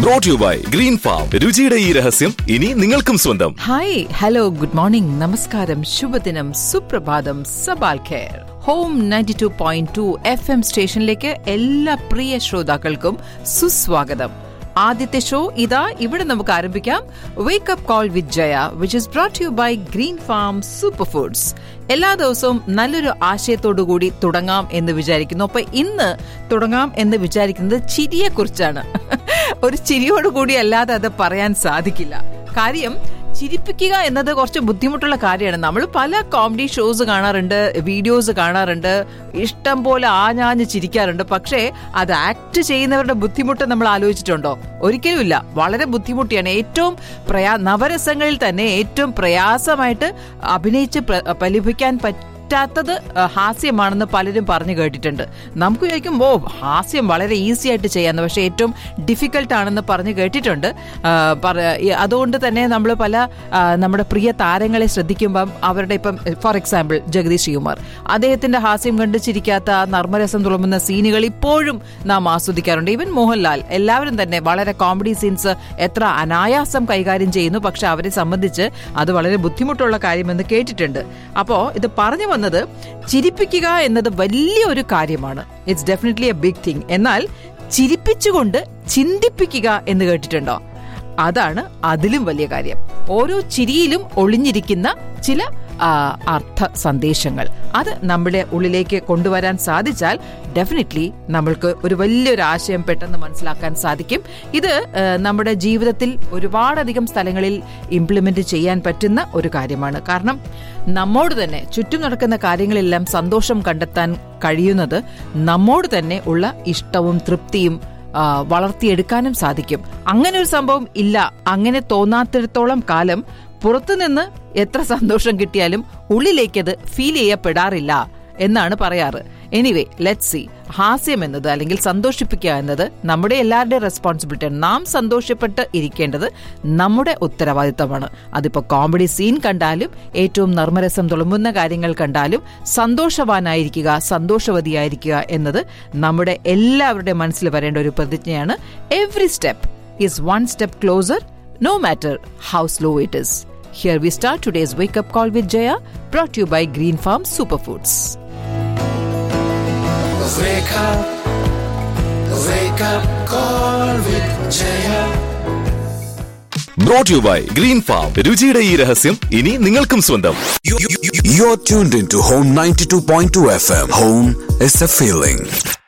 Brought you by green farm രുചിയുടെ ഈ രഹസ്യം ഇനി നിങ്ങൾക്കും സ്വന്തം ഹായ് ഹലോ ഗുഡ് മോർണിംഗ് നമസ്കാരം ശുഭദിനം സുപ്രഭാതം സബാൽ ഖേർ home ninety two point two F M സ്റ്റേഷനിലേക്ക് എല്ലാ പ്രിയ ശ്രോതാക്കൾക്കും സുസ്വാഗതം ആദ്യത്തെ ഷോ ഇതാ ഇവിടെ നമുക്ക് ആരംഭിക്കാം wake up call with Jaya which is brought you by green farm super foods എല്ലാ ദിവസവും നല്ലൊരു ആശയത്തോടു കൂടി തുടങ്ങാം എന്ന് വിചാരിക്കുന്നു അപ്പൊ ഇന്ന് തുടങ്ങാം എന്ന് വിചാരിക്കുന്നത് ചിരിയെ കുറിച്ചാണ് ഒരു ചിരിയോടുകൂടി അല്ലാതെ അത് പറയാൻ സാധിക്കില്ല കാര്യം ചിരിപ്പിക്കുക എന്നത് കുറച്ച് ബുദ്ധിമുട്ടുള്ള കാര്യമാണ് നമ്മൾ പല കോമഡി ഷോസ് കാണാറുണ്ട് വീഡിയോസ് കാണാറുണ്ട് ഇഷ്ടം പോലെ ആഞ്ഞാഞ്ഞ് ചിരിക്കാറുണ്ട് പക്ഷേ അത് ആക്ട് ചെയ്യുന്നവരുടെ ബുദ്ധിമുട്ട് നമ്മൾ ആലോചിച്ചിട്ടുണ്ടോ ഒരിക്കലുമില്ല വളരെ ബുദ്ധിമുട്ടിയാണ് ഏറ്റവും പ്രയാ നവരസങ്ങളിൽ തന്നെ ഏറ്റവും പ്രയാസമായിട്ട് അഭിനയിച്ച് പ്ര- ഫലിപ്പിക്കാൻ പറ്റും പറ്റാത്തത് ആ, ഹാസ്യമാണെന്ന് പലരും പറഞ്ഞു കേട്ടിട്ടുണ്ട് നമുക്ക് ചോദിക്കും ഓ ഹാസ്യം വളരെ ഈസി ആയിട്ട് ചെയ്യാന്ന് പക്ഷെ ഏറ്റവും ഡിഫിക്കൽട്ട് ആണെന്ന് പറഞ്ഞു കേട്ടിട്ടുണ്ട് ആ, പറ- ഈ അതുകൊണ്ട് തന്നെ നമ്മൾ പല ആ, നമ്മുടെ പ്രിയ താരങ്ങളെ ശ്രദ്ധിക്കുമ്പം അവരുടെ ഇപ്പം ഫോർ എക്സാമ്പിൾ ജഗദീഷ് ശ്രീകുമാർ അദ്ദേഹത്തിന്റെ ഹാസ്യം കണ്ട് ചിരിക്കാത്ത ആ നർമ്മരസം തുളുമ്പുന്ന സീനുകൾ ഇപ്പോഴും നാം ആസ്വദിക്കാറുണ്ട് ഈവൻ മോഹൻലാൽ എല്ലാവരും തന്നെ വളരെ കോമഡി സീൻസ് എത്ര അനായാസം കൈകാര്യം ചെയ്യുന്നു പക്ഷെ അവരെ സംബന്ധിച്ച് അത് വളരെ ബുദ്ധിമുട്ടുള്ള കാര്യമെന്ന് കേട്ടിട്ടുണ്ട് അപ്പോ ഇത് പറഞ്ഞു വന്നത് ചിരിപ്പിക്കുക എന്നത് വലിയൊരു കാര്യമാണ് it's definitely a big thing എന്നാൽ ചിരിപ്പിച്ചുകൊണ്ട് ചിന്തിപ്പിക്കുക എന്ന് കേട്ടിട്ടുണ്ടോ അതാണ് അതിലും വലിയ കാര്യം ഓരോ ചിരിയിലും ഒളിഞ്ഞിരിക്കുന്ന ചില ആ, അർത്ഥ സന്ദേശങ്ങൾ അത് നമ്മുടെ ഉള്ളിലേക്ക് കൊണ്ടുവരാൻ സാധിച്ചാൽ ഡെഫിനറ്റ്ലി നമ്മൾക്ക് ഒരു വലിയൊരു ആശയം പെട്ടെന്ന് മനസ്സിലാക്കാൻ സാധിക്കും ഇത് ആ, നമ്മുടെ ജീവിതത്തിൽ ഒരുപാടധികം സ്ഥലങ്ങളിൽ ഇംപ്ലിമെന്റ് ചെയ്യാൻ പറ്റുന്ന ഒരു കാര്യമാണ് കാരണം നമ്മോട് തന്നെ ചുറ്റും നടക്കുന്ന കാര്യങ്ങളെല്ലാം സന്തോഷം കണ്ടെത്താൻ കഴിയുന്നത് നമ്മോട് തന്നെ ഉള്ള ഇഷ്ടവും തൃപ്തിയും ആ, വളർത്തിയെടുക്കാനും സാധിക്കും അങ്ങനെ ഒരു സംഭവം ഇല്ല അങ്ങനെ തോന്നാത്തിടത്തോളം കാലം പുറത്തുനിന്ന് എത്ര സന്തോഷം കിട്ടിയാലും ഉള്ളിലേക്കത് ഫീൽ ചെയ്യപ്പെടാറില്ല എന്നാണ് പറയാറ് എനിവേ ലെറ്റ് സി ഹാസ്യം എന്നത് അല്ലെങ്കിൽ സന്തോഷിപ്പിക്കുക എന്നത് നമ്മുടെ എല്ലാവരുടെയും റെസ്പോൺസിബിലിറ്റിയാണ് നാം സന്തോഷപ്പെട്ട് ഇരിക്കേണ്ടത് നമ്മുടെ ഉത്തരവാദിത്തമാണ് അതിപ്പോ കോമഡി സീൻ കണ്ടാലും ഏറ്റവും നർമ്മരസം തുളുമ്പുന്ന കാര്യങ്ങൾ കണ്ടാലും സന്തോഷവാനായിരിക്കുക സന്തോഷവതിയായിരിക്കുക എന്നത് നമ്മുടെ എല്ലാവരുടെയും മനസ്സിൽ വരേണ്ട ഒരു പ്രതിജ്ഞയാണ് every step is one step closer no matter how slow it is. Here we start today's wake up call with Jaya, brought to you by Green Farm Superfoods. Wake up, wake up, call with Jaya. Brought you by green farm രുചിയുടെ ഈ രഹസ്യം ഇനി നിങ്ങൾക്കും സ്വന്തം You're tuned into Home 92.2 FM. Home is a feeling.